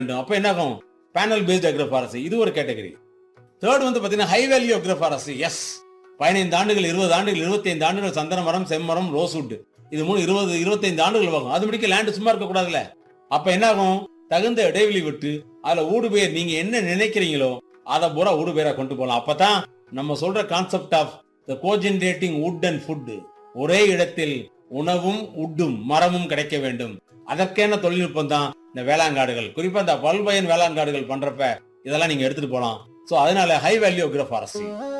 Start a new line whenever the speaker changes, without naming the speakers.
வேண்டும் அப்ப என்ன ஆகும் பேனல் பேஸ்ட் அக்ரோஃபாரஸ்ட் இது ஒரு கேட்டகரி தேர்ட் வந்து பாத்தீங்கன்னா ஹை வேல்யூ அக்ரோஃபாரஸ்ட் எஸ் பதினைந்து ஆண்டுகள் இருபது ஆண்டுகள் இருபத்தைந்து ஆண்டுகள் சந்தன மரம் செம்மரம் ரோஸ்வுட் இது மூணு இருபது இருபத்தைந்து ஆண்டுகள் ஆகும் அது முடிக்க லேண்ட் சும்மா இருக்க கூடாதுல்ல அப்ப என்ன ஆகும் தகுந்த இடைவெளி விட்டு அதுல ஊடு பெயர் நீங்க என்ன நினைக்கிறீங்களோ அதை பூரா ஊடு பெயரா கொண்டு போகலாம் அப்பதான் நம்ம சொல்ற concept of the cogenerating wood and food ஒரே இடத்தில் உணவும் உட்டும் மரமும் கிடைக்க வேண்டும் அதற்கேன தொழில்நுட்பம் தான் இந்த வேளாங்காடுகள் குறிப்பா இந்த பல்பயன் வேளாங்காடுகள் பண்றப்ப இதெல்லாம் நீங்க எடுத்துட்டு போலாம் சோ அதனால ஹை வேல்யூ ஃபாரஸ்ட்ரி